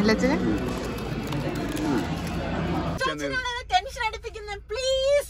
അല്ലേ അച്ഛന് ടെൻഷൻ അടുപ്പിക്കുന്ന പ്ലീസ്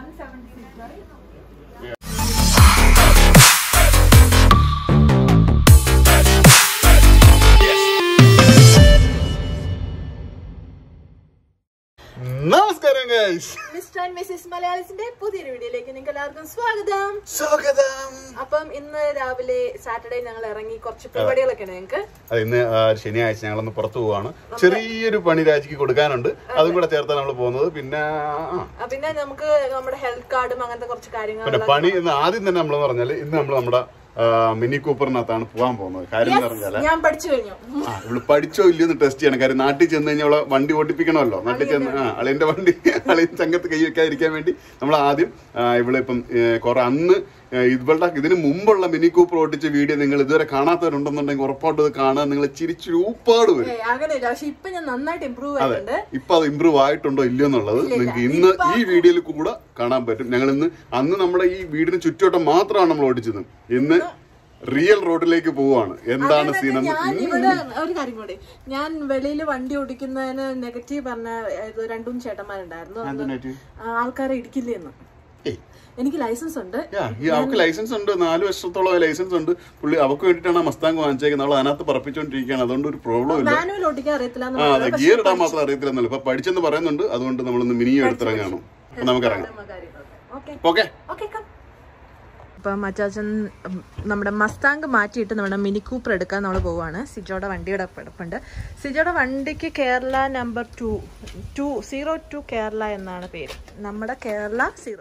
നമസ്കാരം ഗൈസ് മിസ്റ്റർ ആൻഡ് മിസ്സിസ് മലയാളീസിന്റെ പുതിയൊരു വീഡിയോയിലേക്ക് നിങ്ങൾക്ക് എല്ലാവർക്കും സ്വാഗതം സ്വാഗതം അപ്പം ഇന്ന് രാവിലെ സാറ്റർഡേ ഞങ്ങൾ ഇറങ്ങി കുറച്ച് പരിപാടികളൊക്കെ ഉണ്ട് ഞങ്ങൾക്ക് അത് ഇന്ന് ആ, ശനിയാഴ്ച ഞങ്ങളൊന്ന് പുറത്തു പോവാണ് ചെറിയൊരു പണി രാജിക്ക് കൊടുക്കാനുണ്ട് അതും കൂടെ ചേർത്താണ് നമ്മൾ പോകുന്നത് പിന്നെ ആ, ആ, പിന്നെ നമുക്ക് നമ്മുടെ ഹെൽത്ത് കാർഡും അങ്ങനത്തെ കുറച്ച് പിന്നെ കാര്യങ്ങൾ പണി ഇന്ന് ആദ്യം തന്നെ നമ്മൾ പറഞ്ഞാല് ഇന്ന് നമ്മൾ നമ്മുടെ ആ, മിനി കൂപ്പറിനകത്താണ് പോകാൻ പോകുന്നത് കാര്യം എന്ന് പറഞ്ഞാല് ഞാൻ പഠിച്ചു കഴിഞ്ഞു ആ ഇവള് പഠിച്ചോ ഇല്ലയോ എന്ന് ടെസ്റ്റ് ചെയ്യണം കാര്യം നാട്ടിൽ ചെന്ന് കഴിഞ്ഞാൽ അവളെ വണ്ടി ഓടിപ്പിക്കണമല്ലോ നാട്ടിൽ ചെന്ന് ആ അളിയന്റെ വണ്ടി അളിയൻ ചങ്കത്ത് കൈ വെക്കാതിരിക്കാൻ വേണ്ടി നമ്മൾ ആദ്യം ആ, ഇവളെ ഇപ്പം ഏ, കുറെ അന്ന് ഏ, ഇവളുടെ ഇതിന് മുമ്പുള്ള മിനി കൂപ്പർ ഓടിച്ച വീഡിയോ നിങ്ങൾ ഇതുവരെ കാണാത്തവരുണ്ടെന്നുണ്ടെങ്കിൽ ഉറപ്പായിട്ടും ഇത് കാണാൻ നിങ്ങൾ ചിരിച്ചു ഊപ്പാട് വരും ഏയ്, അങ്ങനെയില്ല പക്ഷെ ഇപ്പൊ ഞാൻ നന്നായിട്ട് ഇമ്പ്രൂവ് അതെ ആയിട്ടുണ്ട് ഇപ്പൊ അത് ഇമ്പ്രൂവ് ആയിട്ടുണ്ടോ ഇല്ലയോ എന്നുള്ളത് നിങ്ങൾക്ക് ഇന്ന് ഈ വീഡിയോയിൽ കൂടെ കാണാൻ പറ്റും ഞങ്ങൾ ഇന്ന് അന്ന് നമ്മുടെ ഈ വീടിന് ചുറ്റുവട്ടം മാത്രമാണ് നമ്മൾ ഓടിച്ചത് ഇന്ന് റിയൽ റോഡിലേക്ക് പോവാണ് എന്താണ് സീൻ എന്ന് ഞാൻ ഇവിടെ ഒരു കാര്യം കൂടി ഞാൻ വെളിയിൽ വണ്ടി ഓടിക്കുന്നതിന് നെഗറ്റീവ് പറഞ്ഞ ഇത് രണ്ടും ചേട്ടന്മാരുണ്ടായിരുന്നു എന്തിനായിട്ട്? ആൾക്കാരെ ഇടിക്കില്ലെന്ന് ഏയ് എനിക്ക് ലൈസൻസ് ഉണ്ട് യാ, ഈ അവൾക്ക് ലൈസൻസ് ഉണ്ട് നാല് വർഷത്തോളം ലൈസൻസ് ഉണ്ട് പുള്ളി അവൾക്ക് വേണ്ടിയിട്ടാണ് ആ മസ്താങ് വാങ്ങിച്ചേക്കുന്നത് അവൾ അതിനകത്ത് പറപ്പിച്ചുകൊണ്ടിരിക്കുകയാണ് അതുകൊണ്ട് ഒരു പ്രോബ്ലം ഇല്ല മാനുവൽ ഓടിക്കാൻ അറിയത്തില്ല എന്ന് ആ അതെ ഗിയർ ഇടാൻ മാത്രം അറിയത്തില്ല എന്നല്ല ഇപ്പൊ പഠിച്ചെന്ന് പറയുന്നുണ്ട് അതുകൊണ്ട് നമ്മളൊന്ന് മിനിയും എടുത്തിറങ്ങാണ് അപ്പൊ നമുക്ക് ഇറങ്ങാം ഓക്കെ ഓക്കെ ഓക്കെ കം അപ്പം അച്ചാച്ചൻ ഉം, നമ്മുടെ മസ്താങ്ക് മാറ്റിയിട്ട് നമ്മുടെ മിനി കൂപ്പർ എടുക്കാൻ നമ്മൾ പോവാണ് സിജോയുടെ വണ്ടിയുടെ കിടപ്പുണ്ട് സിജോയുടെ വണ്ടിക്ക് Kerala number two two zero two Kerala എന്നാണ് പേര് നമ്മുടെ കേരള സീറോ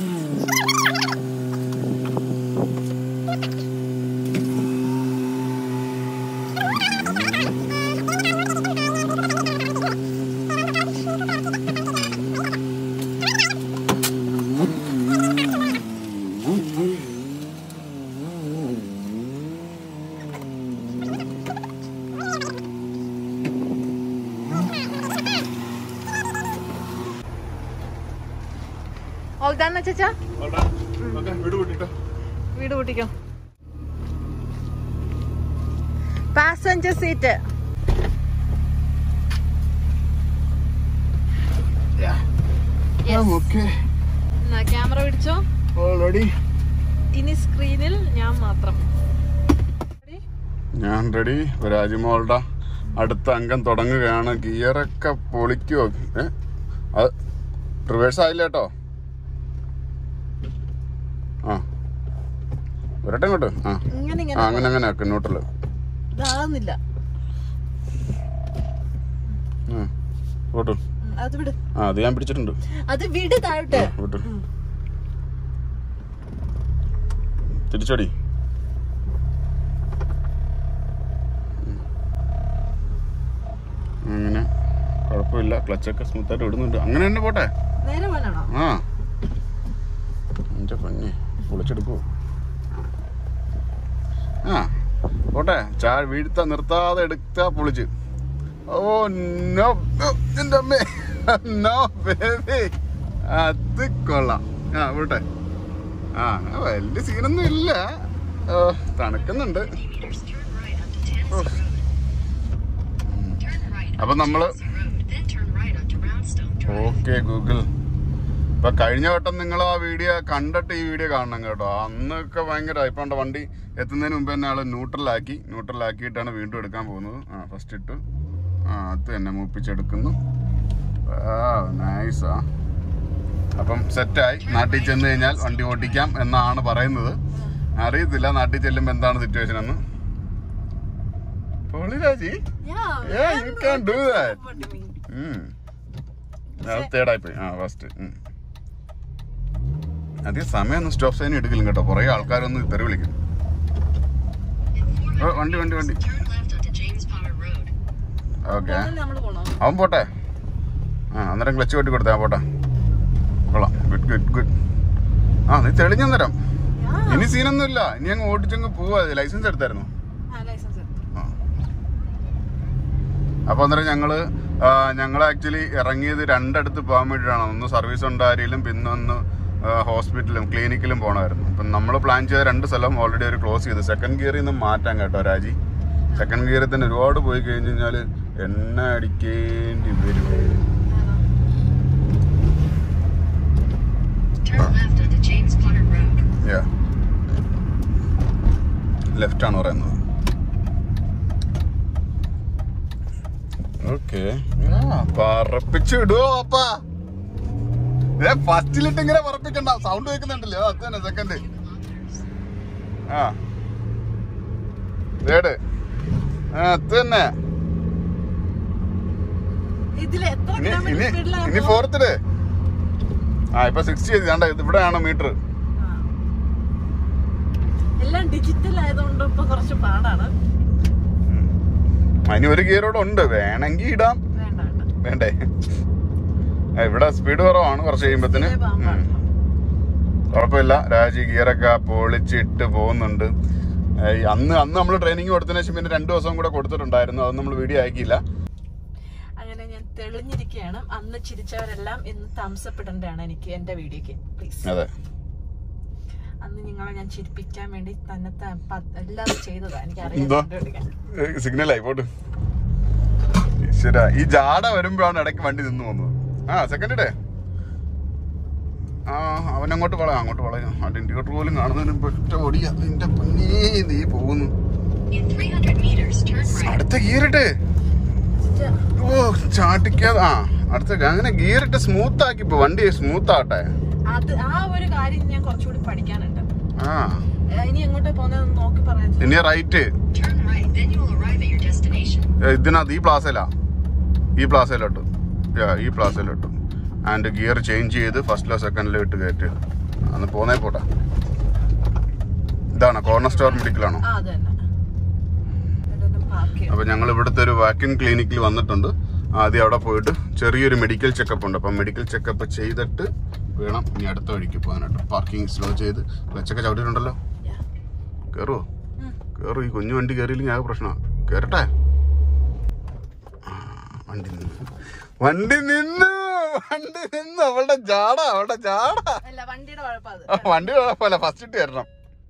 ഓൾദാന്ന് അച്ചാ വീട് കൂട്ടിട്ടോ വീട് കൂട്ടിക്കോ പാസഞ്ചർ സീറ്റ് ഓക്കെ ക്യാമറ പിടിച്ചോ ഓൾറെഡി ഇനി സ്ക്രീനിൽ ഞാൻ മാത്രം ഞാൻ റെഡി രാജ്മോളുടെ അടുത്ത അംഗം തുടങ്ങുകയാണ് ഗിയറൊക്കെ പൊളിക്കുവോ ഏ അത് റിവേഴ്സ് ആയില്ല കേട്ടോ ആ വരട്ടെ ഇങ്ങോട്ട് ആ ഇങ്ങനെ ആ ഇങ്ങനെ അങ്ങനെ അങ്ങനെ ആക്ക് ന്യൂട്രല് ഇതാകുന്നില്ല ആ ഓട്ടു ഉം, അത് വിട് ആ അത് ഞാൻ പിടിച്ചിട്ടുണ്ട് അത് വിട് താഴോട്ട് വിട്ടു തിരിച്ചടി ഉം. അങ്ങനെ കുഴപ്പമില്ല ക്ലച്ചൊക്കെ സ്മൂത്തായിട്ട് വിടുന്നുണ്ട് അങ്ങനെ തന്നെ പോട്ടെ നേരെ പോകാനാണോ ആ എൻ്റെ പഞ്ഞി പൊളിച്ചെടുക്കൂ ആ പോട്ടെ ചാ വീഴ്ത്ത നിർത്താതെ എടുത്താ പൊളിച്ച് ഓ നോ എൻ്റെ അമ്മേ നോ ബേബി അത് കൊള്ളാം ആ വിട്ടെ ആ വലിയ സീനൊന്നും ഇല്ല ഓ, തണുക്കുന്നുണ്ട് ഓ. അപ്പൊ നമ്മള് ഓക്കെ ഗൂഗിൾ ഇപ്പൊ കഴിഞ്ഞ വട്ടം നിങ്ങൾ ആ വീഡിയോ കണ്ടിട്ട് ഈ വീഡിയോ കാണണം കേട്ടോ അന്നൊക്കെ ഭയങ്കര ഇപ്പൊ എൻ്റെ വണ്ടി എത്തുന്നതിന് മുമ്പ് തന്നെ ആള് ന്യൂട്രലാക്കി ന്യൂട്രലാക്കിയിട്ടാണ് വീണ്ടും എടുക്കാൻ പോകുന്നത് ആ ഫസ്റ്റ് ഇട്ടു ആ അത് തന്നെ മൂപ്പിച്ചെടുക്കുന്നു നൈസാ അപ്പം സെറ്റായി നാട്ടിൽ ചെന്ന് കഴിഞ്ഞാൽ വണ്ടി ഓടിക്കാം എന്നാണ് പറയുന്നത് അറിയത്തില്ല നാട്ടിൽ ചെല്ലുമ്പോൾ എന്താണ് സിറ്റുവേഷൻ എന്ന് പൊളിരാജി Yeah, you can do that. ഉം. അത് തേർഡായി പോയി ആ ഫസ്റ്റ് അധികം സമയമൊന്നും സ്റ്റോപ്പ് സൈൻ എടുക്കില്ല കേട്ടോ കുറെ ആൾക്കാരൊന്ന് തെറി വിളിക്കും ഓ, വണ്ടി വണ്ടി വണ്ടി ഓക്കെ നമ്മൾ പോണോ അവൻ പോട്ടെ ആ അന്നേരം ക്ലച്ച് വെട്ടി കൊടുത്തേ പോട്ടെ കൊള്ളാം ഗുഡ് ഗുഡ് ഗുഡ് ആ നീ തെളിഞ്ഞു തരാം ഇനി സീനൊന്നും ഇല്ല ഇനി അങ്ങ് ഓടിച്ചങ്ങ് പോവാ ലൈസൻസ് എടുത്തായിരുന്നു ലൈസൻസ് ആ. അപ്പൊ അന്നേരം ഞങ്ങള് ആ, ഞങ്ങൾ ആക്ച്വലി ഇറങ്ങിയത് രണ്ടിടത്ത് പോകാൻ വേണ്ടിയിട്ടാണ് ഒന്ന് സർവീസ് ഉണ്ടാരിയിലും പിന്നെ ഒന്ന് ഹോസ്പിറ്റലും ക്ലിനിക്കിലും പോകണമായിരുന്നു അപ്പം നമ്മൾ പ്ലാൻ ചെയ്ത രണ്ട് സ്ഥലം ഓൾറെഡി ഒരു ക്ലോസ് ചെയ്തു സെക്കൻഡ് ഗിയറിൽ നിന്ന് മാറ്റാൻ കേട്ടോ രാജി സെക്കൻഡ് ഗിയറിൽ തന്നെ ഒരുപാട് പോയി കഴിഞ്ഞ് കഴിഞ്ഞാൽ എണ്ണ അടിക്കേണ്ടി വരും Turn left onto James Potter Road. Left ആണ് പറയുന്നത് ഓക്കെ പറപ്പിച്ചു വിടുവോ അപ്പാ ഫസ്റ്റിലിട്ട് ഇങ്ങനെ പറപ്പിക്കണ്ട സൗണ്ട് കേൾക്കുന്നുണ്ടല്ലോ അത് തന്നെ സെക്കൻഡ് ആ തേർഡ് ആ അത് തന്നെ ഇതിൽ എത്ര ഇനി കിലോമീറ്റർ ഇനി സ്പീഡിലാണ് ഇനി ഫോർത്തില് ആ ഇപ്പൊ സിക്സ്റ്റി കണ്ട ഇവിടെയാണ് മീറ്റർ എല്ലാം ഡിജിറ്റൽ ആയതുകൊണ്ട് ഇപ്പൊ കുറച്ച് പാടാണ് ഇനി ഒരു ഗിയറോടെ ഉണ്ട് വേണമെങ്കിൽ ഇടാം വേണ്ട വേണ്ട വേണ്ടേ ആ, ഇവിടെ സ്പീഡ് കുറവാണ് കുറച്ച് കഴിയുമ്പത്തിന് ഇതേ പാമ്പാണ്. കുഴപ്പമില്ല രാജി ഗിയറൊക്കെ പൊളിച്ചിട്ട് പോകുന്നുണ്ട് ഏ, ഈ അന്ന് അന്ന് നമ്മൾ ട്രെയിനിങ് കൊടുത്തതിന് ശേഷം പിന്നെ രണ്ടു ദിവസം കൂടെ കൊടുത്തിട്ടുണ്ടായിരുന്നു അത് നമ്മൾ വീഡിയോ ആക്കിയില്ല അങ്ങനെ ഞാൻ തെളിഞ്ഞിരിക്കുകയാണ് അന്ന് ചിരിച്ചവരെല്ലാം ഇന്ന് തംസപ്പെടേണ്ടതാണ് എനിക്ക് എന്റെ വീഡിയോക്ക് പ്ലീസ് അതെ അന്ന് നിങ്ങളെ ഞാൻ ചിരിപ്പിക്കാൻ വേണ്ടി തന്നെ ത- പ- എല്ലാം ചെയ്തതാ എനിക്ക് എന്തോ? അറിയാം സിഗ്നൽ ആയി പോട്ട് ഈശ്വര ഈ ജാട വരുമ്പോഴാണ് ഇടയ്ക്ക് വണ്ടി നിന്ന് പോകുന്നത് ആ സെക്കൻഡ് ഡേ ആ അവൻ അങ്ങോട്ട് വളയാം അങ്ങോട്ട് വളയാം ആ ഇൻഡിക്കേറ്റർ പോലും കാണുന്നതിന് ഒറ്റ ഓടിയ നിന്റെ പൊന്നേ നീ പോകുന്നു In 300 meters, turn right. അടുത്ത ഗിയറിട്ട് ഓ ചാട്ടിക്കാതെ ആ അടുത്ത അങ്ങനെ ഗിയറിട്ട് സ്മൂത്ത് ആക്കി ഇപ്പൊ വണ്ടി സ്മൂത്ത് ആട്ടെ അത് ആ ഒരു കാര്യം ഞാൻ കുറച്ചുകൂടി പഠിക്കാനുണ്ട് ആ ഏ, ഇനി എങ്ങോട്ടാ പോകുന്നത് നോക്കി പറയാം ഇനി right Turn right, then you will arrive at your destination. ഇതിനകത്ത് ഈ പ്ലാസയിലാ ഈ പ്ലാസയിലോട്ട് Yeah, ഈ പ്ലാസയിലോട്ട് ആൻഡ് ഗിയർ ചേഞ്ച് ചെയ്ത് ഫസ്റ്റിലോ സെക്കൻഡിലോ ഇട്ട് കയറ്റി അന്ന് പോന്നേ പോട്ടെ ഇതാണ് കോർണർ സ്റ്റോർ മെഡിക്കലാണോ ആ അത് തന്നെ എവിടെയെങ്കിലും പാർക്ക് ചെയ്യാം അപ്പൊ ഞങ്ങൾ ഇവിടുത്തെ ഒരു വാക്യൂം ക്ലിനിക്കിൽ വന്നിട്ടുണ്ട് ആദ്യം അവിടെ പോയിട്ട് ചെറിയൊരു മെഡിക്കൽ ചെക്കപ്പ് ഉണ്ട് അപ്പം മെഡിക്കൽ ചെക്കപ്പ് ചെയ്തിട്ട് വേണം ഇനി അടുത്ത വഴിക്ക് പോകാനായിട്ട് പാർക്കിംഗ് സ്ലോ ചെയ്ത് ക്ലച്ചൊക്കെ ചവിട്ടിയിട്ടുണ്ടല്ലോ Yeah. കയറുവോ ഉം. കയറു ഈ കുഞ്ഞു വണ്ടി കയറിയില്ലെങ്കിൽ ആകെ പ്രശ്നമാണ് കയറട്ടെ ആ, വണ്ടി നിന്നു വണ്ടി നിന്നു വണ്ടി നിന്നു അവളുടെ ജാട അവളുടെ ജാട അല്ല വണ്ടിയുടെ കുഴപ്പം അത് ആ, വണ്ടി കുഴപ്പമില്ല ഫസ്റ്റ് ഇട്ട് കയറണം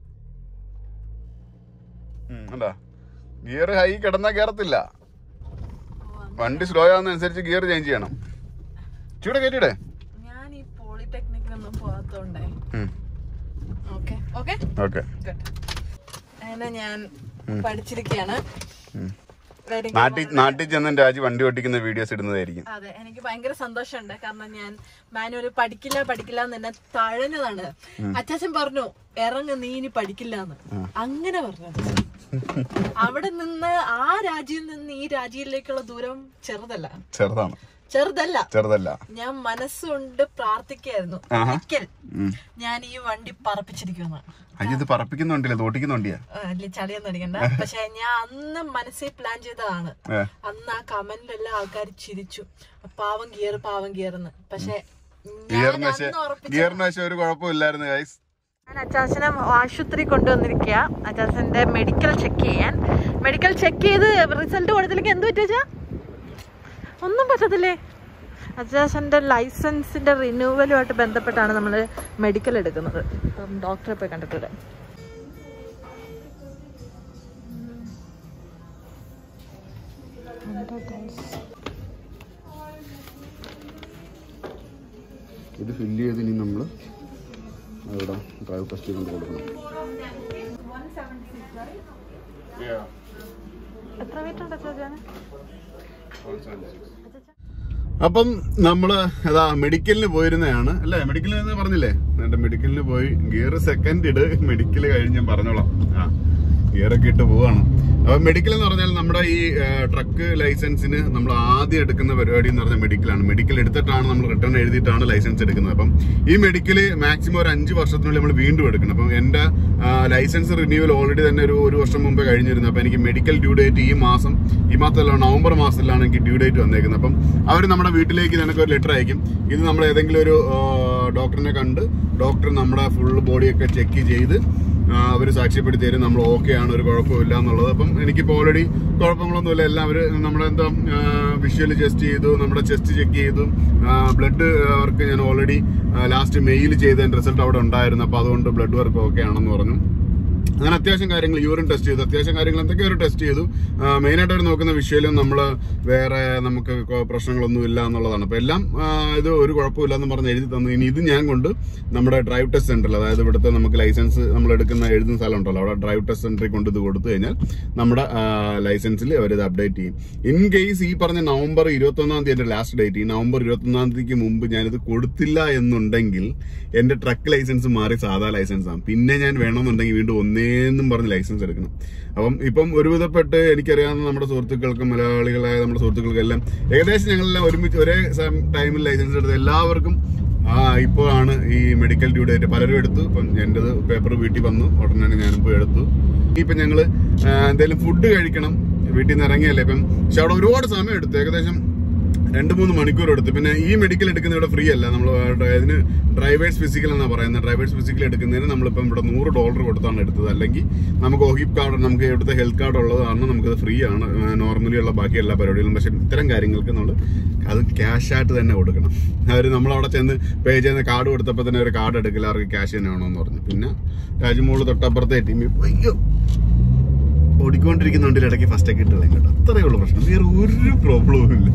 എന്താ ഗിയർ ഹൈ കിടന്നാ കയറത്തില്ല വണ്ടി സ്ലോ ആവുന്നതനുസരിച്ച് ഗിയർ ചേഞ്ച് ചെയ്യണം ചൂടെ കയറ്റിയിടെ ഞാൻ ഈ പോളിടെക്നിക്കിനൊന്നും പോകാത്തോണ്ടേ ഓക്കെ ഓക്കെ ഓക്കെ ഗുഡ് അങ്ങനെ ഞാൻ പഠിച്ചിരിക്കുകയാണ് Very good. നാട്ടിൽ നാട്ടിൽ ചെന്ന് രാജി വണ്ടി ഓട്ടിക്കുന്ന വീഡിയോസ് ഇടുന്നതായിരിക്കും അതെ എനിക്ക് ഭയങ്കര സന്തോഷമുണ്ട് കാരണം ഞാൻ മാനുവൽ പഠിക്കില്ല പഠിക്കില്ല എന്ന് എന്നെ തഴഞ്ഞതാണ് അച്ചാച്ചൻ പറഞ്ഞു ഇറങ്ങ നീ ഇനി പഠിക്കില്ല എന്ന് അങ്ങനെ പറഞ്ഞു അവിടെ നിന്ന് ആ രാജ്യത്തിൽ നിന്ന് ഈ രാജ്യത്തിലേക്കുള്ള ദൂരം ചെറുതല്ല ചെറുതാണ് ചെറുതല്ല ചെറുതല്ല ഞാൻ മനസ്സുകൊണ്ട് പ്രാർത്ഥിക്കായിരുന്നു ആഹാ. ഒരിക്കൽ ഉം. ഞാൻ ഈ വണ്ടി പറപ്പിച്ചിരിക്കുന്ന അയ്യോ ഇത് പറപ്പിക്കുന്ന വണ്ടിയില്ല ഇത് ഓട്ടിക്കുന്ന വണ്ടിയാ അല്ലെ ചളിയൊന്നും അടിക്കണ്ട പക്ഷെ ഞാൻ അന്ന് മനസ്സിൽ പ്ലാൻ ചെയ്തതാണ് ഏ. അന്ന് ആ കമന്റിലെല്ലാം ആൾക്കാർ ചിരിച്ചു പാവം ഗിയർ പാവം ഗിയർ എന്ന് പക്ഷെ ഞാൻ ഗിയറിന് പക്ഷേ അന്ന് ഉറപ്പിച്ച ഗിയറിന് പക്ഷേ ഒരു കുഴപ്പമില്ലായിരുന്നു ഗൈസ് ഞാൻ അച്ചാച്ചനെ ആശുപത്രി കൊണ്ടുവന്നിരിക്കുക അച്ചാച്ചന്റെ മെഡിക്കൽ ചെക്ക് ചെയ്യാൻ മെഡിക്കൽ ചെക്ക് ചെയ്ത് റിസൾട്ട് കൊടുത്തില്ലെങ്കിൽ എന്ത് പറ്റുക ഒന്നും പറ്റത്തില്ലേ അച്ചാച്ചന്റെ ലൈസൻസിന്റെ റിന്യൂവലുമായിട്ട് ബന്ധപ്പെട്ടാണ് നമ്മൾ മെഡിക്കൽ എടുക്കുന്നത് അപ്പം ഡോക്ടറെ പോയി കണ്ടിട്ട് വരാം ഇത് ഫില്ല് ചെയ്ത് ഇനി നമ്മൾ അവിടെ ഡ്രൈവ് ടെസ്റ്റ് കൊണ്ട് കൊടുക്കണം എത്ര വെയിറ്റ് ഉണ്ട് അച്ചാച്ചന് അപ്പം നമ്മള് അതാ മെഡിക്കലിന് പോയിരുന്നതാണ് അല്ലേ മെഡിക്കലിൽ എന്ന് പറഞ്ഞില്ലേ എന്നിട്ട് മെഡിക്കലിന് പോയി ഗിയർ സെക്കൻഡ് ഇട് മെഡിക്കൽ കഴിഞ്ഞ് ഞാൻ പറഞ്ഞോളാം ആ ഗിയറൊക്കെ ഇട്ട് പോവാണ് അപ്പൊ മെഡിക്കൽ എന്ന് പറഞ്ഞാൽ നമ്മുടെ ഈ ട്രക്ക് ലൈസൻസിന് നമ്മൾ ആദ്യം എടുക്കുന്ന പരിപാടി എന്ന് പറഞ്ഞാൽ മെഡിക്കലാണ് മെഡിക്കൽ എടുത്തിട്ടാണ് നമ്മൾ റിട്ടേൺ എഴുതിയിട്ടാണ് ലൈസൻസ് എടുക്കുന്നത് അപ്പം ഈ മെഡിക്കല് മാക്സിമം ഒരു അഞ്ച് വർഷത്തിനുള്ളിൽ നമ്മൾ വീണ്ടും എടുക്കണം അപ്പം എന്റെ ലൈസൻസ് റിന്യൂവൽ ഓൾറെഡി തന്നെ ഒരു ഒരു വർഷം മുമ്പേ കഴിഞ്ഞിരുന്നു അപ്പൊ എനിക്ക് മെഡിക്കൽ ഡ്യൂ ഡേറ്റ് ഈ മാസം ഈ മാസമല്ല നവംബർ മാസത്തിലാണ് എനിക്ക് ഡ്യൂ ഡേറ്റ് വന്നേക്കുന്നത് അപ്പം അവർ നമ്മുടെ വീട്ടിലേക്ക് നിനക്ക് ഒരു ലെറ്റർ അയക്കും ഇത് നമ്മൾ ഏതെങ്കിലും ഒരു ഡോക്ടറിനെ കണ്ട് ഡോക്ടർ നമ്മുടെ ഫുൾ ബോഡിയൊക്കെ ചെക്ക് ചെയ്ത് അവർ സാക്ഷ്യപ്പെടുത്തി തരും നമ്മൾ ഓക്കെ ആണ് ഒരു കുഴപ്പമില്ല എന്നുള്ളത് അപ്പം എനിക്കിപ്പോൾ ഓൾറെഡി കുഴപ്പങ്ങളൊന്നുമില്ല എല്ലാവരും നമ്മുടെ എന്താ വിഷ്വൽ ടെസ്റ്റ് ചെയ്തു നമ്മുടെ ചെസ്റ്റ് ചെക്ക് ചെയ്തു ബ്ലഡ് വർക്ക് ഞാൻ ഓൾറെഡി ലാസ്റ്റ് മെയിൽ ചെയ്തതിന്റെ റിസൾട്ട് അവിടെ ഉണ്ടായിരുന്നു അപ്പോൾ അതുകൊണ്ട് ബ്ലഡ് വർക്ക് ഓക്കെ ആണെന്ന് പറഞ്ഞു അങ്ങനെ അത്യാവശ്യം കാര്യങ്ങൾ യൂറിൻ ടെസ്റ്റ് ചെയ്തു അത്യാവശ്യം കാര്യങ്ങൾ എന്തൊക്കെ ഒരു ടെസ്റ്റ് ചെയ്തു മെയിനായിട്ട് അവർ നോക്കുന്ന വിഷയം നമ്മൾ വേറെ നമുക്ക് കൊ- പ്രശ്നങ്ങളൊന്നും ഇല്ല എന്നുള്ളതാണ് അപ്പൊ എല്ലാം ആ, ഇത് ഒരു കുഴപ്പമില്ല എന്ന് പറഞ്ഞ് എഴുതി തന്നു ഇനി ഇത് ഞാൻ കൊണ്ട് നമ്മുടെ ഡ്രൈവ് ടെസ്റ്റ് സെന്ററിൽ അതായത് ഇവിടുത്തെ നമുക്ക് ലൈസൻസ് നമ്മൾ എടുക്കുന്ന എഴുതുന്ന സ്ഥലം ഉണ്ടല്ലോ അവിടെ ഡ്രൈവ് ടെസ്റ്റ് സെന്ററിൽ കൊണ്ട് ഇത് കൊടുത്തു കഴിഞ്ഞാൽ നമ്മുടെ ലൈസൻസിൽ അവരിത് അപ്ഡേറ്റ് ചെയ്യും ഇൻ കേസ് ഈ പറഞ്ഞ നവംബർ ഇരുപത്തൊന്നാം തീയതി എന്റെ ലാസ്റ്റ് ഡേറ്റ് ഈ നവംബർ ഇരുപത്തൊന്നാം തീയതിക്ക് മുമ്പ് ഞാനിത് കൊടുത്തില്ല എന്നുണ്ടെങ്കിൽ എന്റെ ട്രക്ക് ലൈസൻസ് മാറി സാധാ ലൈസൻസ് ആണ് പിന്നെ ഞാൻ വേണമെന്നുണ്ടെങ്കിൽ വീണ്ടും ഒന്നേന്നും പറഞ്ഞ് ലൈസൻസ് എടുക്കണം അപ്പം ഇപ്പം ഒരുവിധപ്പെട്ട് എനിക്കറിയാവുന്ന നമ്മുടെ സുഹൃത്തുക്കൾക്കും മലയാളികളായ നമ്മുടെ സുഹൃത്തുക്കൾക്കെല്ലാം ഏകദേശം ഞങ്ങളെല്ലാം ഒരുമിച്ച് ഒരേ ടൈമിൽ ലൈസൻസ് എടുത്ത് എല്ലാവർക്കും ആ ഇപ്പോഴാണ് ഈ മെഡിക്കൽ ഡ്യൂ ഡേറ്റ് പലരും എടുത്തു ഇപ്പം എന്റേത് പേപ്പർ വീട്ടിൽ വന്നു ഉടനെ ഞാനും പോയി എടുത്തു ഇപ്പം ഞങ്ങള് ആ, എന്തെങ്കിലും ഫുഡ് കഴിക്കണം വീട്ടിൽ നിന്ന് ഇറങ്ങിയല്ലേ ഇപ്പം പക്ഷെ അവിടെ ഒരുപാട് സമയം എടുത്തു ഏകദേശം രണ്ട് മൂന്ന് മണിക്കൂർ എടുത്തു പിന്നെ ഈ മെഡിക്കൽ എടുക്കുന്ന ഇവിടെ ഫ്രീ അല്ല നമ്മൾ ഇതിന് ഡ്രൈവേഴ്സ് ഫിസിക്കൽ എന്നാണ് പറയുന്നത് ഡ്രൈവേഴ്സ് ഫിസിക്കൽ എടുക്കുന്നതിന് നമ്മളിപ്പം ഇവിടെ നൂറ് ഡോളർ കൊടുത്താണ് എടുത്തത് അല്ലെങ്കിൽ നമുക്ക് ഒഹിപ് കാർഡ് നമുക്ക് ഇവിടുത്തെ ഹെൽത്ത് കാർഡ് ഉള്ളതാണ് നമുക്കത് ഫ്രീ ആണ് നോർമലി ഉള്ള ബാക്കി എല്ലാ പരിപാടികളും പക്ഷെ ഇത്തരം കാര്യങ്ങൾക്ക് നമ്മൾ അത് ക്യാഷ് ആയിട്ട് തന്നെ കൊടുക്കണം അവർ നമ്മളവിടെ ചെന്ന് പേ ചെയ്യുന്ന കാർഡ് കൊടുത്തപ്പോൾ തന്നെ ഒരു കാർഡ് എടുക്കില്ല അവർക്ക് ക്യാഷ് തന്നെ വേണമെന്ന് പറഞ്ഞു പിന്നെ രാജ്മോള് തൊട്ടപ്പുറത്തെ ടീമിൽ അയ്യോ ഓടിക്കൊണ്ടിരിക്കുന്ന വണ്ടിയിൽ ഇടയ്ക്ക് ഫസ്റ്റ് ഒക്കെ ഇട്ടില്ല കേട്ടോ അത്രയേ ഉള്ളൂ പ്രശ്നം വേറെ ഒരു പ്രോബ്ലവും ഇല്ല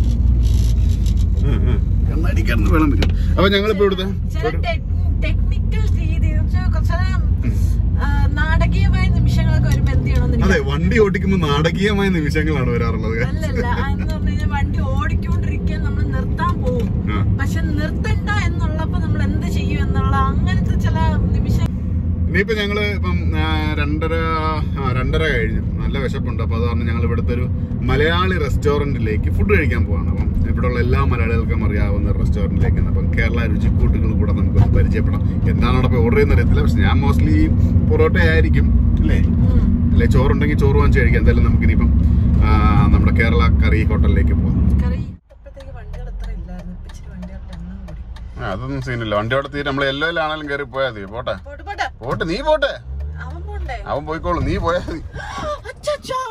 ആ, ആ. കണ്ണാടിക്കാരന് വേണം വരും അപ്പൊ ഞങ്ങളിപ്പോ ഇവിടുത്തെ ചില ഒരു- ടെക്നിക്കൽ രീതി ചില ആ, നാടകീയമായ നിമിഷങ്ങളൊക്കെ വരുമ്പോ എന്ത് ചെയ്യണമെന്ന് അതെ എനിക്ക് വണ്ടി ഓടിക്കുമ്പോ നാടകീയമായ നിമിഷങ്ങളാണ് വരാറുള്ളത് അല്ലല്ല എന്ന് പറഞ്ഞു കഴിഞ്ഞാൽ വണ്ടി ഓടിക്കൊണ്ടിരിക്കാൻ നമ്മൾ നിർത്താൻ പോകും ആ. പക്ഷെ നിർത്തണ്ട എന്നുള്ളപ്പോ നമ്മൾ എന്ത് ചെയ്യും എന്നുള്ള അങ്ങനത്തെ ചില നിമിഷം ഇനിയിപ്പോ ഞങ്ങള് ഇപ്പം ആ, രണ്ടര ആ, രണ്ടര കഴിഞ്ഞു നല്ല വിശപ്പുണ്ട് അപ്പൊ അത് കാരണം ഞങ്ങൾ ഇവിടുത്തെ ഒരു മലയാളി റെസ്റ്റോറന്റിലേക്ക് ഫുഡ് കഴിക്കാൻ പോവാണ് അപ്പം ഇവിടെയുള്ള എല്ലാ മലയാളികൾക്കും അറിയാവുന്ന റെസ്റ്റോറന്റിലേക്ക് അപ്പം കേരള രുചിക്കൂട്ടുകൾ കൂടെ നമുക്ക് പരിചയപ്പെടാം എന്താണ് അവിടെ പോയി ഓർഡർ ചെയ്യുന്ന അറിയത്തില്ല പക്ഷെ ഞാൻ മോസ്റ്റ്ലി പൊറോട്ട ആയിരിക്കും അല്ലേ ഉം. അല്ലെ ചോറുണ്ടെങ്കിൽ ചോറ് വാങ്ങിച്ച് കഴിക്കാം എന്തായാലും നമുക്കിനിയിപ്പം ആ, നമ്മുടെ കേരള കറി ഹോട്ടലിലേക്ക് പോവാം കറി ഇട്ടപ്പോഴത്തേക്ക് വണ്ടികൾ ഇത്ര ഇല്ലായിരുന്നു ഇപ്പൊ ഇച്ചിരി വണ്ടികളുടെ എണ്ണം കൂടി ആ, അതൊന്നും സീനില്ല വണ്ടി അവിടെ തീരെ നമ്മൾ എല്ലോയിലാണെങ്കിലും കയറി പോയാൽ മതി പോട്ടെ പോട്ടെ പോട്ടെ പോട്ടെ നീ പോട്ടെ അവൻ പോണ്ടേ അവൻ പോയിക്കോളും നീ പോയാൽ മതി അച്ഛാ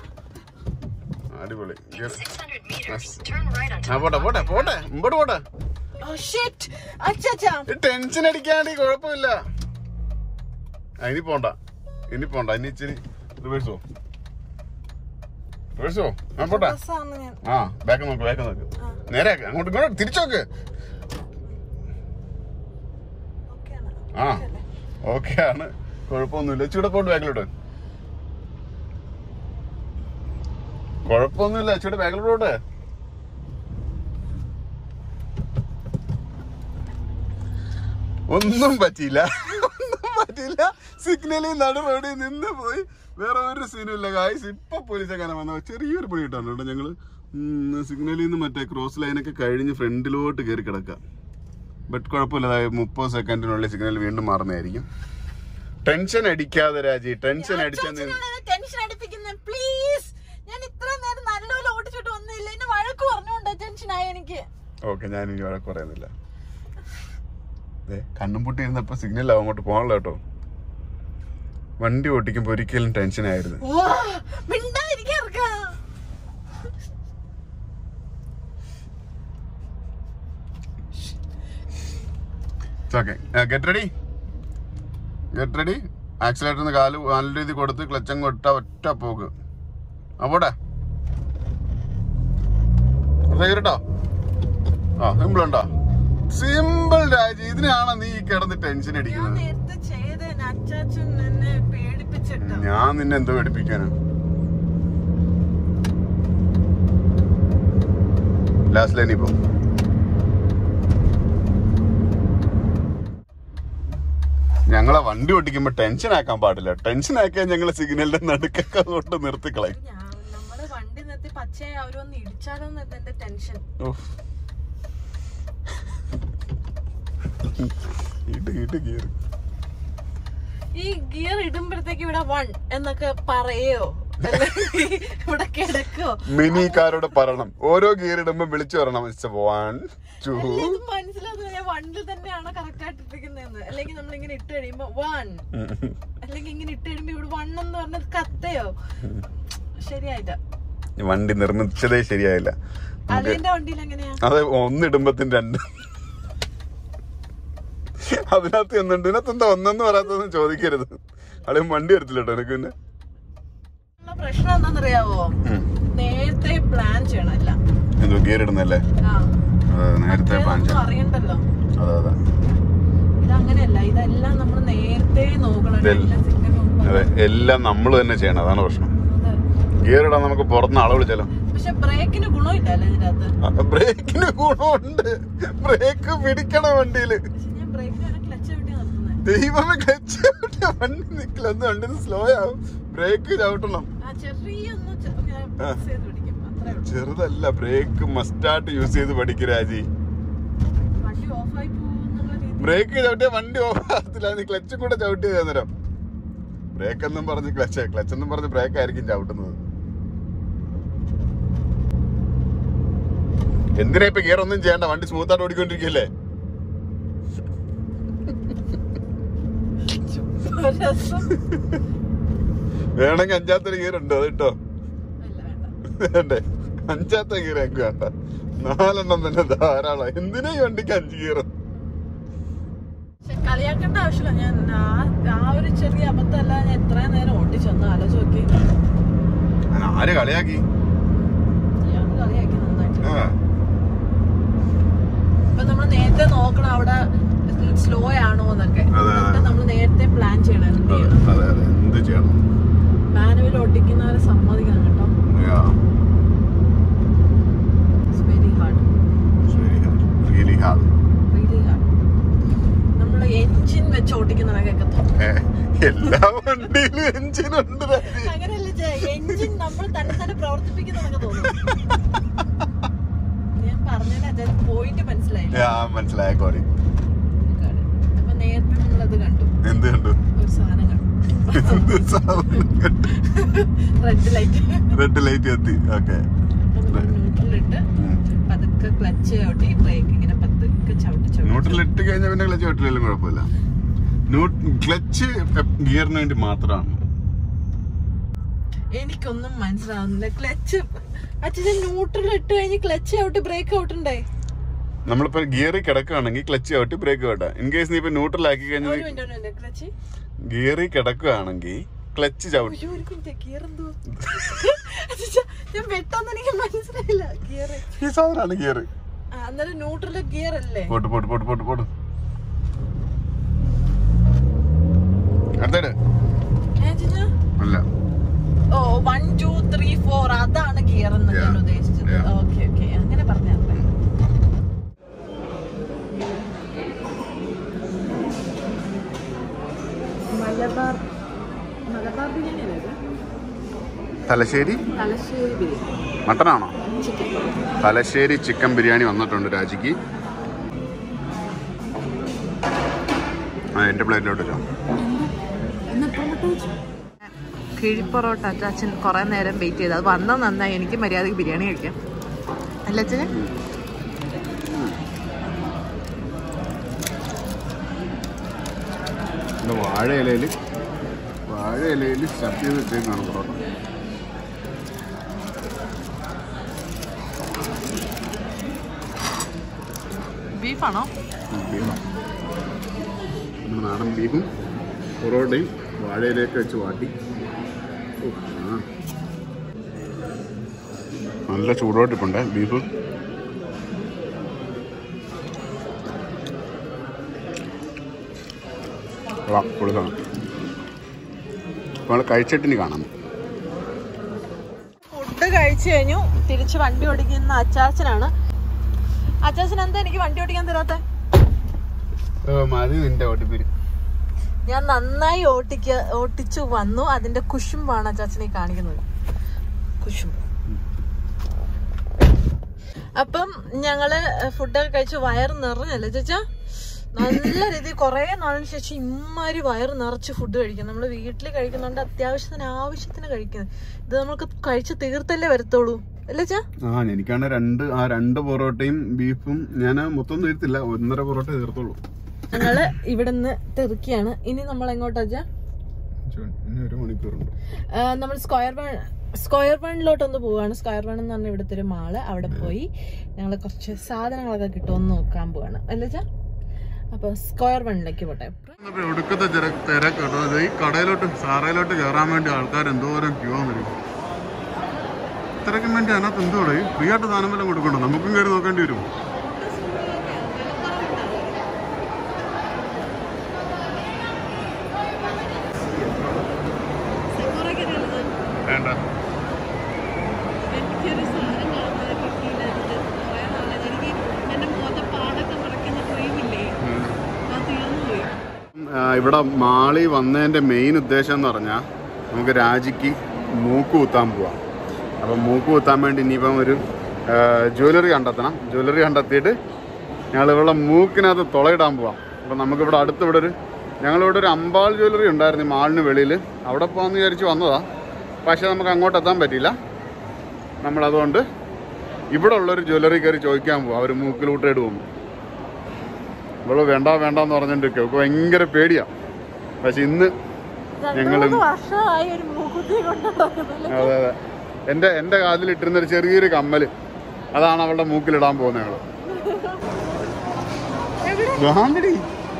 അടിപൊളി In കേറ്. 600 meters, turn right on ആ പോട്ടെ പോട്ടെ പോട്ടെ മുമ്പോട്ട് പോട്ടെ ഓ ഷിറ്റ് അച്ഛാ ടെൻഷൻ അടിക്കാണ്ട് കുഴപ്പമില്ല ആ, ഇനി പോണ്ട ഇനി പോണ്ട ഇനി ഇച്ചിരി റിവേഴ്സോ റിവേഴ്സോ ആ പോട്ടെ ബസ്സാണ് ഞാൻ ആ ബാക്ക് നോക്ക് ബാക്ക് നോക്ക് നേരെ ആക്ക്. അങ്ങോട്ട് ഇങ്ങോട്ട് തിരിച്ചോക്ക് ഓക്കെയാണ് ആ ഓക്കെ ആണ് കുഴപ്പമൊന്നുമില്ല ഇച്ചിരി പോട്ട് ബാക്കിലോട്ട് കുഴപ്പമൊന്നുമില്ല ഇച്ചിരി ബാക്കിലോട്ട് പോട്ടെ ഒന്നും പറ്റിയില്ല ഒന്നും പറ്റിയില്ല സിഗ്നലിൽ നടു റോഡിൽ നിന്ന് പോയി വേറെ ഒരു സീനും ഇല്ല ഗായ്സ് ഇപ്പൊ പോലീസ് അങ്ങനെ വന്ന ചെറിയൊരു പണി കിട്ടാണ് കേട്ടോ ഞങ്ങള് സിഗ്നലിൽ നിന്ന് മറ്റേ ക്രോസ് ലൈനൊക്കെ കഴിഞ്ഞ് ഫ്രണ്ടിലോട്ട് കയറി കിടക്കാം ബട്ട് കുഴപ്പമില്ല അതായത് മുപ്പത് സെക്കൻഡിനുള്ളിൽ സിഗ്നൽ വീണ്ടും മാറുന്നതായിരിക്കും ടെൻഷൻ അടിക്കാതെ രാജി ടെൻഷൻ അടിച്ചെന്ന് ടെൻഷൻ അടിപ്പിക്കുന്ന പ്ലീസ് ഞാൻ ഇത്ര നേരം നല്ലപോലെ ഓടിച്ചിട്ട് വന്നില്ല എന്നെ വഴക്ക് പറഞ്ഞോണ്ടാ ടെൻഷൻ ആയി എനിക്ക് ഓക്കെ ഞാൻ ഇനി വഴക്ക് പറയുന്നില്ല ദേ, കണ്ണും പൊട്ടി ഇരുന്നപ്പോ സിഗ്നൽ ആവും അങ്ങോട്ട് പോകാനുള്ള കേട്ടോ വണ്ടി ഓട്ടിക്കുമ്പോ ഒരിക്കലും ടെൻഷൻ ആയിരുന്നു ഓ മിണ്ടായിരിക്കാം okay get ready get ready ആക്സിലേറ്ററിന് കാല് നല്ല രീതി കൊടുത്ത് ക്ലച്ചങ്ങ് ഇട്ട ഒറ്റ പോക്ക് അപ്പോട്ടെ കേട്ടോ ആ സിമ്പിൾ ഉണ്ടോ സിമ്പിൾ രാജി ഇതിനാണ് നീ കിടന്ന് ടെൻഷൻ ഞാൻ അടിക്കുന്നത് നേരത്തെ ചെയ്ത അച്ചാച്ചൻ എന്നെ പേടിപ്പിച്ചിട്ടാ ഞാൻ നിന്നെ എന്തോ പഠിപ്പിക്കാനാ ലാസ്റ്റ് ലൈനിൽ പോ ഞങ്ങളെ വണ്ടി ഓടിക്കുമ്പോ ടെൻഷൻ ആക്കാൻ പാടില്ല ടെൻഷൻ ആക്കാൻ ഞങ്ങളെ സിഗ്നലിന്റെ നടുക്കൊക്കെ അങ്ങോട്ട് നിർത്തിക്കളയും ഞാൻ നമ്മള് വണ്ടി നിർത്തി പച്ചയായി അവരൊന്ന് ഇടിച്ചാലോ എന്ന് എന്റെ ടെൻഷൻ ഉഫ്. ഇട്ട് ഇട്ട് കീറി ഈ ഗിയർ ഇടുമ്പോഴത്തേക്ക് ഇവിടെ വൺ എന്നൊക്കെ പറയോ അല്ലെങ്കിൽ ഇവിടെ കിടക്കോ മിനി കാരോട് പറയണം ഓരോ ഗിയർ ഇടുമ്പോ വിളിച്ചു പറയണം വൺ ടു അല്ല, ഇത് മനസ്സിലാകുന്നില്ല വണ്ടിൽ തന്നെയാണോ കറക്റ്റ് ആയിട്ട് ഇട്ടിരിക്കുന്നതെന്ന് അല്ലെങ്കിൽ നമ്മൾ ഇങ്ങനെ ഇട്ട് കഴിയുമ്പോ വൺ അല്ലെങ്കിൽ ഇങ്ങനെ ഇട്ട് കഴിയുമ്പോ ഇവിടെ വൺ എന്ന് പറഞ്ഞത് കത്തയോ ശരിയായില്ല വണ്ടി നിർമ്മിച്ചതേ ശരിയായില്ല നമുക്ക് അലീന്റെ വണ്ടിയിൽ എങ്ങനെയാ അത് ഒന്നിടുമ്പത്തിന് രണ്ട് അതിനകത്ത് എന്നുണ്ട് ഇതിനകത്ത് എന്താ ഒന്നെന്ന് പറയാത്തതെന്ന് ചോദിക്കരുത് അളിയൻ വണ്ടി എടുത്തില്ല കേട്ടോ എനിക്ക് പിന്നെ ഉള്ള പ്രശ്നം എന്താണെന്നറിയാവോ ഉം. നേരത്തെ പ്ലാൻ ചെയ്യണം എല്ലാം എന്തോ ഗിയർ ഇടുന്നല്ലേ ആ അതെ നേരത്തെ പ്ലാൻ ഇതൊന്നും ചെയ്യാം അറിയണ്ടല്ലോ അതെ അതെ ഇതങ്ങനെയല്ല ഇതെല്ലാം നമ്മൾ നേരത്തെ നോക്കണം ഇതെല്ലാം- എല്ലാ second മുമ്പ്. അതെ എല്ലാം നമ്മൾ തന്നെ ചെയ്യണം അതാണ് പ്രശ്നം അതെ. ഗിയർ ഇടാൻ നമുക്ക് പുറത്തുനിന്ന് ആളെ വിളിച്ചാലോ പക്ഷെ ബ്രേക്കിന് ഗുണമില്ലല്ലേ ഇതിനകത്ത് ബ്രേക്കിന് ഗുണമുണ്ട് ബ്രേക്ക് പിടിക്കണം വണ്ടിയില് പക്ഷെ ഞാൻ ബ്രേക്കിന് ക്ലച്ച് വിട്ടി നിർത്തുന്നത് ദൈവമേ ക്ലച്ച് വണ്ടി നിക്കില്ല ഒന്ന് വണ്ടി സ്ലോ ആവും ബ്രേക്ക് ചവിട്ടണം ആ ചെറിയൊന്ന് ചെ- ഇങ്ങനെ ആ. press ചെയ്ത് പിടിക്കും അത്രേ ഉള്ളൂ ചെറുതല്ല ബ്രേക്ക് മസ്റ്റായിട്ട് യൂസ് ചെയ്ത് പഠിക്കും രാജി വണ്ടി ഓഫായി പോകുന്നുള്ള രീതി ബ്രേക്ക് ചവിട്ടിയ വണ്ടി ഓഫ് ആകത്തില്ല നീ ക്ലച്ചും കൂടെ ചവിട്ടി അന്നേരം ബ്രേക്ക് എന്നും പറഞ്ഞ് ക്ലച്ച് ക്ലച്ച് എന്നും പറഞ്ഞ് ബ്രേക്ക് ആയിരിക്കും ചവിട്ടുന്നത് എന്തിനാ ഇപ്പൊ ഗിയർ ഒന്നും ചെയ്യണ്ട വണ്ടി സ്മൂത്ത് ആയിട്ട് ഓടിക്കൊണ്ടിരിക്കല്ലേ രസം വേണമെങ്കിൽ അഞ്ചാമത്തെ ഗിയർ ഉണ്ട് അത് കേട്ടോ ഇല്ല വേണ്ട വേണ്ടേ അഞ്ചാമത്തെ ഗിയർ എനിക്ക് വേണ്ട നാലെണ്ണം തന്നെ ധാരാളം എന്തിനാ ഈ വണ്ടിക്ക് അഞ്ച് ഗിയർ പക്ഷെ കളിയാക്കേണ്ട ആവശ്യമില്ല ഞാൻ ആ- ആ ഒരു ചെറിയ അബദ്ധമല്ല ഞാൻ എത്രയും നേരം ഓട്ടിച്ചൊന്ന് ആലോചിച്ച് നോക്കി ആര് കളിയാക്കി ഇയാൾ കളിയാക്കി നന്നായിട്ട് ആ ഇപ്പൊ നമ്മൾ നേരത്തെ നോക്കണം അവിടെ സ്ലോ ആണോ എന്നൊക്കെ അതെ, അതെ. നമ്മൾ നേരത്തെ പ്ലാൻ ചെയ്യണം എന്ത് അതെ ചെയ്യണം അതെ അതെ എന്ത് ചെയ്യണം മാനുവൽ ഓട്ടിക്കുന്നവരെ സമ്മതിക്കണം കേട്ടോ Yeah. It's very hard Very hard. Really hard. Really hard നമ്മൾ എൻജിൻ വെച്ച് ഓട്ടിക്കുന്നവരൊക്കെ തോന്നും ഏ, എല്ലാ വണ്ടിയിലും എഞ്ചിൻ ഉണ്ട് രാജി. അങ്ങനെയല്ല എൻജിൻ നമ്മൾ തന്നെ തന്നെ പ്രവർത്തിപ്പിക്കുന്നതൊക്കെ തോന്നും ഞാൻ പറഞ്ഞതിന് പോയിന്റ് മനസ്സിലായില്ല ആ, മനസ്സിലായ കോരി അപ്പൊ നേരത്തെ നമ്മളത് കണ്ടു എന്ത് കണ്ടു ഒരു സാധനം കണ്ടു റെഡ് ലൈറ്റ് റെഡ് ലൈറ്റ് എത്തി ഓക്കെ ന്യൂട്രലിട്ട് പതുക്കെ ക്ലച്ച് ചവിട്ടി ബ്രേക്ക് ഇങ്ങനെ പതുക്കെ ചവിട്ടി ചവിട്ടി ന്യൂട്രൽ ഇട്ട് കഴിഞ്ഞാൽ പിന്നെ ക്ലച്ച് വിട്ടില്ലെങ്കിലും കുഴപ്പമില്ല ക്ലച്ച് ഗിയറിന് വേണ്ടി മാത്രമാണ് എനിക്കൊന്നും മനസ്സിലാവുന്നില്ല ക്ലച്ച് അച്ഛൻ ന്യൂട്രൽ ഇട്ട് കഴിഞ്ഞ് ക്ലച്ച് ചവിട്ടി ബ്രേക്ക് ഔട്ടുണ്ടേ നമ്മളിപ്പോ ഗിയറിൽ കിടക്കുകയാണെങ്കിൽ ക്ലച്ച് ചവിട്ടി ബ്രേക്ക് വേണ്ട ഇൻ കേസ് നീ ഇപ്പൊ ന്യൂട്രൽ ആക്കി ഒരു കഴിഞ്ഞാൽ മിനിറ്റ് ഒരു മിനിറ്റ് ക്ലച്ച് ഗിയറിൽ കിടക്കുകയാണെങ്കിൽ ക്ലച്ച് ചവിട്ടി അയ്യോ ഒരു മിനിറ്റ് ഗിയർ എന്തോ ഞാൻ പെട്ടെന്ന് എനിക്ക് മനസ്സിലായില്ല ഗിയർ ഈ സാധനമാണ് ഗിയർ അന്നേരം ന്യൂട്രൽ ഗിയർ അല്ലേ പോട്ട് പോട്ട് പോട്ട് പോട്ട് പോട്ട് അടുത്തേട് ഏ, ചിന്ന? അല്ല ഓ വൺ ടു ത്രീ ഫോർ അതാണ് ഗിയർ എന്ന് ഞാൻ Yeah. ഉദ്ദേശിച്ചത് Yeah. ഓക്കെ ഓക്കെ അങ്ങനെ പറഞ്ഞാൽ മതി. മലബാർ മലബാർ ബിരിയാണി അല്ലേ ഇത്? തലശ്ശേരി തലശ്ശേരി ബിരിയാണി മട്ടനാണോ ചിക്കൻ തലശ്ശേരി ചിക്കൻ ബിരിയാണി വന്നിട്ടുണ്ട് രാജിക്ക് ആ എൻ്റെ പ്ലേറ്റിലോട്ട് വെച്ചോ കിഴിപ്പൊറോട്ട അച്ചാച്ചൻ കുറെ നേരം വെയിറ്റ് ചെയ്ത് അത് വന്നാൽ നന്നായി എനിക്ക് മര്യാദക്ക് ബിരിയാണി കഴിക്കാം അല്ല അച്ഛന് എൻ്റെ വാഴ ഇലയിൽ വാഴ ഇലയിൽ സ്റ്റഫ് ചെയ്ത് വെച്ചേക്കാണ് പൊറോട്ട ബീഫാണോ ഉം, ബീഫാണ് നമ്മുടെ നാടൻ ബീഫും പൊറോട്ടയും വാഴയിലേക്ക് വെച്ച് വാട്ടി ഓ, ആ. നല്ല ചൂടോട്ടിപ്പുണ്ട് ബീഫ് കൊള്ളാം കൊടുക്കണം നമ്മൾ കഴിച്ചിട്ടിന് കാണാം ഫുഡ് കഴിച്ചു കഴിഞ്ഞു തിരിച്ച് വണ്ടി ഓടിക്കുന്ന അച്ചാച്ചനാണ് അച്ചാച്ചൻ എന്താ എനിക്ക് വണ്ടി ഓടിക്കാൻ തരാത്ത മതി നിന്റെ ഓട്ടിപ്പേര് ഞാൻ നന്നായി ഓട്ടിക്ക ഓട്ടിച്ചു വന്നു അതിന്റെ കുശുമ്പാണ് അച്ചാച്ചനെ കാണിക്കുന്നത് കുശുമ്പ് അപ്പം ഞങ്ങള് ഫുഡൊക്കെ കഴിച്ച് വയറ് നിറഞ്ഞല്ലേ ചേച്ചാ നല്ല രീതിയിൽ കുറെ നാളിന് ശേഷം ഇമ്മാരി വയറ് നിറച്ച് ഫുഡ് കഴിക്കും നമ്മൾ വീട്ടിൽ കഴിക്കുന്നുണ്ട് അത്യാവശ്യത്തിന് ആവശ്യത്തിന് കഴിക്കുന്നത് ഇത് നമുക്ക് കഴിച്ച് തീർത്തല്ലേ വരത്തുള്ളൂ അല്ലേ ചാ ആ എനിക്കാണ് രണ്ട് ആ രണ്ട് പൊറോട്ടയും ബീഫും ഞാൻ മൊത്തം തീർത്തില്ല ഒന്നര പൊറോട്ട തീർത്തുള്ളൂ ഞങ്ങള് ഇവിടുന്ന് തെറുക്കിയാണ് ഇനി നമ്മൾ എങ്ങോട്ടാ ചാ ഇനി ഒരു മണിക്കൂറുണ്ട് നമ്മൾ സ്ക്വയർ വൺ സ്ക്വയർ വണ്ണിലോട്ടൊന്ന് പോവാണ് സ്ക്വയർ വൺ എന്ന് പറഞ്ഞ ഇവിടുത്തെ ഒരു മാള് അവിടെ പോയി ഞങ്ങൾ കുറച്ച് സാധനങ്ങളൊക്കെ കിട്ടുമെന്ന് നോക്കാൻ പോവാണ് അല്ലേ ചാ അപ്പൊ സ്ക്വയർ വണ്ണിലേക്ക് പോട്ടെ ഒടുക്കത്തെ തിരക്ക് കേട്ടോ ഇത് ഈ കടയിലോട്ട് സാറയിലോട്ട് കയറാൻ വേണ്ടി ആൾക്കാർ എന്തോരം ക്യൂ വരും ഇത്രയ്ക്കും വേണ്ടി അതിനകത്ത് എന്തോടെ ഫ്രീ ആയിട്ട് സാധനം വല്ലതും കൊടുക്കണ്ടോ നമുക്കും കയറി നോക്കേണ്ടി വരും വേണ്ട എനിക്കൊരു സാധനം കാണാതെ പറ്റിയില്ലായിരുന്നു കുറേ നാളായി എനിക്ക് എന്റെ മുഖത്തെ പാടൊക്കെ മറക്കുന്ന ക്രീമില്ലേ അത് തീർന്നു പോയി ആ, ഇവിടെ മാളി വന്നതിന്റെ മെയിൻ ഉദ്ദേശം എന്ന് പറഞ്ഞാൽ നമുക്ക് രാജിക്ക് മൂക്ക് കുത്താൻ പോവാം അപ്പം മൂക്ക് കുത്താൻ വേണ്ടി ഇനിയിപ്പം ഒരു ജ്വല്ലറി കണ്ടെത്തണം ജ്വല്ലറി കണ്ടെത്തിയിട്ട് ഞങ്ങൾ ഇവിടെ മൂക്കിനകത്ത് തുളയിടാൻ പോവാം അപ്പം നമുക്കിവിടെ അടുത്ത് ഇവിടെ ഒരു ഞങ്ങളിവിടെ ഒരു അമ്പാൾ ജ്വല്ലറി ഉണ്ടായിരുന്നു ഈ മാളിന് വെളിയിൽ അവിടെ പോകാമെന്ന് വിചാരിച്ച് വന്നതാ പക്ഷേ നമുക്ക് അങ്ങോട്ട് എത്താൻ പറ്റിയില്ല നമ്മളതുകൊണ്ട് ഇവിടെ ഉള്ളൊരു ജ്വല്ലറി കയറി ചോദിക്കാൻ പോവാം അവർ മൂക്കിലൂട്ട് ഇടുമ്പോൾ ഇവള് വേണ്ട വേണ്ടെന്ന് പറഞ്ഞിട്ട് അവൾക്ക് ഭയങ്കര പേടിയാ പക്ഷെ ഇന്ന് ഞങ്ങളും വർഷമായി ഒരു മൂക്കുത്തി കൊണ്ടുണ്ടാക്കുന്നത് അതെ അതെ എൻ്റെ എൻ്റെ കാതിൽ ഇട്ടിരുന്ന ഒരു ചെറിയൊരു കമ്മല് അതാണ് അവളുടെ മൂക്കിലിടാൻ പോകുന്നത് ഞങ്ങള് ഗാന്ധി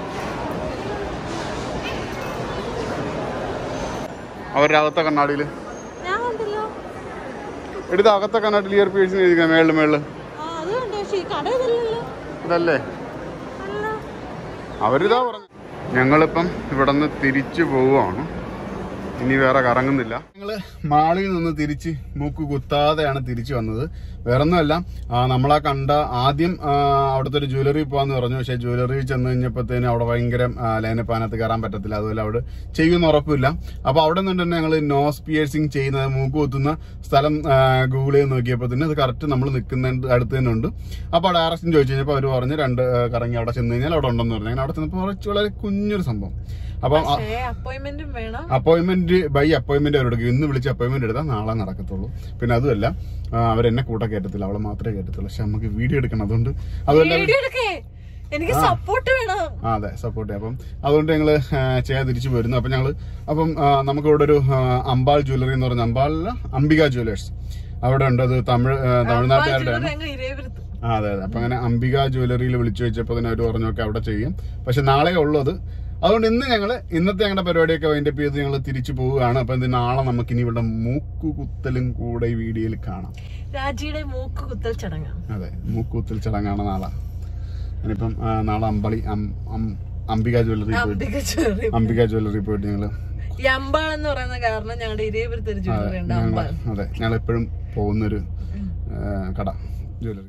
അവരുടെ അകത്തെ കണ്ണാടിയിൽ ഞാൻ കണ്ടില്ലോ എടുത്ത അകത്തെ കണ്ണാടിയിൽ ഇയർ പീഴ്സിന് ഇരിക്കുന്നത് മേളിൽ മേളിൽ ആ അത് കണ്ടു പക്ഷെ ഈ കട ഇതല്ലല്ലോ ഇതല്ലേ അല്ല അവരിതാ പറഞ്ഞു ഞങ്ങളിപ്പം ഇവിടെ നിന്ന് തിരിച്ചു പോവുകയാണ് ഇനി വേറെ കറങ്ങുന്നില്ല ഞങ്ങള് മാളിൽ നിന്ന് തിരിച്ച് മൂക്ക് കുത്താതെയാണ് തിരിച്ചു വന്നത് വേറെ ഒന്നുമല്ല ആ, നമ്മളാ കണ്ട ആദ്യം ആ, അവിടുത്തെ ഒരു ജ്വല്ലറി പോകാന്ന് പറഞ്ഞു പക്ഷെ ജ്വല്ലറി ചെന്ന് കഴിഞ്ഞപ്പോഴത്തേനും അവിടെ ഭയങ്കര ലൈനപ്പാനത്ത് കയറാൻ പറ്റത്തില്ല അതുപോലെ അവിടെ ചെയ്യുമെന്ന് ഉറപ്പില്ല അപ്പൊ അവിടെ നിന്ന് തന്നെ ഞങ്ങൾ നോസ് പിയേഴ്സിങ് ചെയ്യുന്നത് മൂക്ക് കുത്തുന്ന സ്ഥലം ഗൂഗിൾ ചെയ്ത് നോക്കിയപ്പോൾ തന്നെ അത് കറക്റ്റ് നമ്മൾ നിൽക്കുന്ന അടുത്ത് തന്നെ ഉണ്ട് അപ്പൊ ഡയറക്ഷൻ ചോദിച്ചു കഴിഞ്ഞപ്പോൾ അവർ പറഞ്ഞു രണ്ട് ആ, കറങ്ങി അവിടെ ചെന്ന് കഴിഞ്ഞാൽ അവിടെ ഉണ്ടെന്ന് പറഞ്ഞു അങ്ങനെ അവിടെ ചെന്നപ്പോൾ കുറച്ച് വളരെ കുഞ്ഞൊരു സംഭവം അപ്പം ആ- പക്ഷേ അപ്പോയിന്റ്മെന്റും വേണം അപ്പോയിന്റ്മെന്റ് ബൈ അപ്പോയിന്റ്മെന്റ് അവരോട് ഇന്ന് വിളിച്ച് അപ്പോയിന്റ്മെന്റ് എടുത്താൽ നാളെ നടക്കത്തുള്ളൂ പിന്നെ അതുമല്ല ആ, അവരെന്നെ കൂട്ട കയറ്റത്തില്ല അവളെ മാത്രമേ കയറ്റത്തുള്ളൂ പക്ഷെ നമുക്ക് വീഡിയോ എടുക്കണം അതുകൊണ്ട് അതുമല്ല വീഡിയോ എടുക്കേ എനിക്ക് സപ്പോർട്ട് വേണം ആ അതെ സപ്പോർട്ട് ചെയ്യാം അപ്പം അതുകൊണ്ട് ഞങ്ങൾ ചെയ്യാൻ തിരിച്ചു വരുന്നു അപ്പം ഞങ്ങൾ അപ്പം ആ, നമുക്ക് ഇവിടെ ഒരു ആ, അമ്പാൾ ജ്വല്ലറി എന്ന് പറഞ്ഞ അമ്പാളില അംബിക ജ്വല്ലേഴ്സ് അവിടെ ഉണ്ട് അത് തമിഴ് ആ, തമിഴ്നാട്ടുകാരുടെയാണ് ഞങ്ങൾ ഇരേവരുത്ത് ആ അതെ അതെ അപ്പൊ അങ്ങനെ അംബിക ജ്വല്ലറിയിൽ വിളിച്ചു വെച്ചപ്പോൾ തന്നെ അവർ പറഞ്ഞൊക്കെ അവിടെ ചെയ്യും പക്ഷെ നാളെ ഉള്ളത് അതുകൊണ്ട് ഇന്ന് ഞങ്ങള് ഇന്നത്തെ ഞങ്ങളുടെ പരിപാടിയൊക്കെ വൈൻഡപ്പ് ചെയ്ത് ഞങ്ങൾ തിരിച്ചു പോവുകയാണ് അപ്പൊ ഇത് നാളെ നമുക്ക് ഇനി ഇവിടെ മൂക്കു കുത്തലും കൂടെ ഈ വീഡിയോയിൽ കാണാം രാജിയുടെ മൂക്ക് കുത്തൽ ചടങ്ങാണ് അതെ മൂക്കുകുത്തൽ ചടങ്ങാണ് നാളെ ഞാനിപ്പം ആ, നാളെ അമ്പളി അം- അം- അംബിക ജ്വല്ലറി പോയിട്ട് അംബിക ജ്വല്ലറി അംബിക ജ്വല്ലറി പോയിട്ട് ഞങ്ങള് ഈ അമ്പാൾ എന്ന് പറയുന്ന കാരണം ഞങ്ങളുടെ ഇരേവരുത്ത് ഒരു ജ്വല്ലറി ഉണ്ട് ഞങ്ങള് അമ്പാൾ അതെ ഞങ്ങൾ എപ്പോഴും പോകുന്നൊരു ആ, കട ജ്വല്ലറി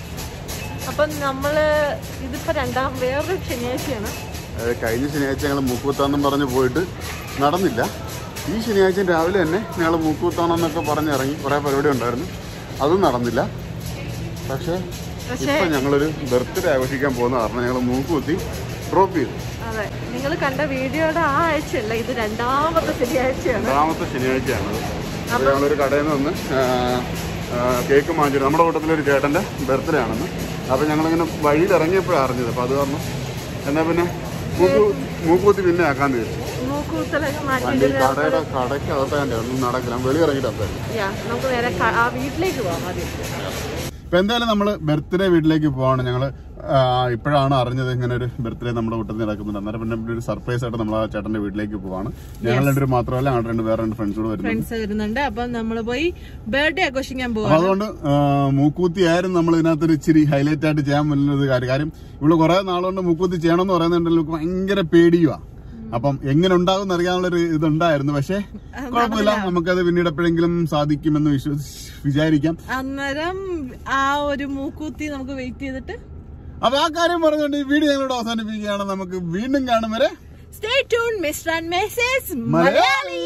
അപ്പൊ നമ്മള് ഇതിപ്പോ രണ്ടാം വേറൊരു ശനിയാഴ്ചയാണ് അതായത് കഴിഞ്ഞ ശനിയാഴ്ച ഞങ്ങൾ മൂക്കുത്താന്നും പറഞ്ഞ് പോയിട്ട് നടന്നില്ല ഈ ശനിയാഴ്ച രാവിലെ തന്നെ ഞങ്ങൾ മൂക്കുത്താണെന്നൊക്കെ പറഞ്ഞിറങ്ങി കുറേ പരിപാടി ഉണ്ടായിരുന്നു അതും നടന്നില്ല പക്ഷേ ഇപ്പം ഞങ്ങളൊരു ബർത്ത്ഡേ ആഘോഷിക്കാൻ പോകുന്ന കാരണം ഞങ്ങൾ മൂക്കുത്തി ഡ്രോപ്പ് ചെയ്തു അതെ നിങ്ങൾ കണ്ട വീഡിയോയുടെ ആ ആഴ്ചയല്ല ഇത് രണ്ടാമത്തെ ശനിയാഴ്ചയാണ് രണ്ടാമത്തെ ശനിയാഴ്ചയാണത് അപ്പോൾ ഞങ്ങളൊരു കടയിൽ നിന്ന് ആ, ആ, കേക്ക് വാങ്ങിച്ചിട്ട് നമ്മുടെ കൂട്ടത്തിലൊരു ചേട്ടൻ്റെ ബർത്ത്ഡേ ആണെന്ന് അപ്പോൾ ഞങ്ങളിങ്ങനെ വഴിയിൽ ഇറങ്ങിയപ്പോഴാണ് അറിഞ്ഞത് അപ്പോൾ അത് കാരണം എന്നാൽ പിന്നെ മൂക്ക് മൂക്കുത്തി പിന്നെ ആക്കാന്ന് വിചാരിച്ചു മൂക്കുത്തലൊക്കെ വണ്ടി മാറ്റിയിട്ട് കടയുടെ കടയ്ക്ക് അകത്താൻ്റെ ഒന്നും നടക്കില്ല വെളി ഇറങ്ങിയിട്ട് അകത്തായിരുന്നു യാ, നമുക്ക് നേരെ ക- ആ വീട്ടിലേക്ക് പോവാം ആദ്യം ഇപ്പൊ എന്തായാലും നമ്മള് ബർത്ത്ഡേ വീട്ടിലേക്ക് പോവാണ് ഞങ്ങള് ആ, ഇപ്പോഴാണ് അറിഞ്ഞത് ഇങ്ങനെ ഒരു ബർത്ത്ഡേ നമ്മുടെ കൂട്ടത്തിൽ നടക്കുന്നുണ്ട് അന്നേരം പിന്നെ ഇവിടെ ഒരു സർപ്രൈസ് ആയിട്ട് നമ്മൾ ആ ചേട്ടന്റെ വീട്ടിലേക്ക് പോവാണ് ഞങ്ങൾ രണ്ടുപേരും മാത്രമല്ല ഞങ്ങളുടെ രണ്ട് വേറെ രണ്ട് ഫ്രണ്ട്സ് കൂടെ വരുന്നുണ്ട് ഫ്രണ്ട്സ് വരുന്നുണ്ട് അപ്പൊ നമ്മൾ പോയി ബർത്ത്ഡേ ആഘോഷിക്കാൻ അപ്പൊ പോവാം അതുകൊണ്ട് ആ, മൂക്കൂത്തി ആയിരുന്നു നമ്മൾ ഇതിനകത്തൊരു ഇച്ചിരി ഹൈലൈറ്റ് ആയിട്ട് ചെയ്യാൻ പറ്റുന്നത് കാര്യം കാര്യം ഇവിടെ കുറെ നാളുകൊണ്ട് മൂക്കൂത്തി ചെയ്യണമെന്ന് പറയുന്നുണ്ടല്ലോ എനിക്ക് ഭയങ്കര പേടിയുവാ അപ്പം എങ്ങനെ ഉണ്ടാകും എന്നറിയാനുള്ളൊരു ഇതുണ്ടായിരുന്നു പക്ഷെ കുഴപ്പമില്ല നമുക്കത് പിന്നീട് എപ്പോഴെങ്കിലും സാധിക്കുമെന്ന് വിശ്വസി വിചാരിക്കാം അന്നേരം ആ ഒരു മൂക്കൂത്തി നമുക്ക് വെയിറ്റ് ചെയ്തിട്ട് അപ്പൊ ആ കാര്യം പറഞ്ഞുകൊണ്ട് ഈ വീഡിയോ ഞങ്ങളോട് അവസാനിപ്പിക്കുകയാണ് നമുക്ക് വീണ്ടും കാണും വരെ stay tune mister and message Malayali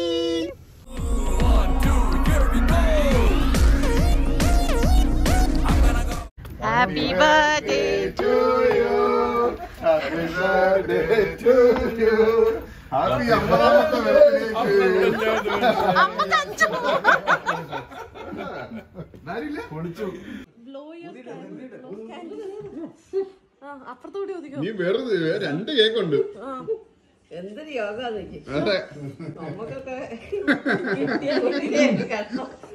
happy birthday to you. Happy birthday to you. Happy അമ്പതാമത്തെ അപ്പുറത്തോടി ഒതുക്കും നീ വെറുതെ രണ്ട് കേക്കുണ്ട് എന്തൊരു യോഗ അതെ നമുക്കൊക്കെ കിട്ടിയ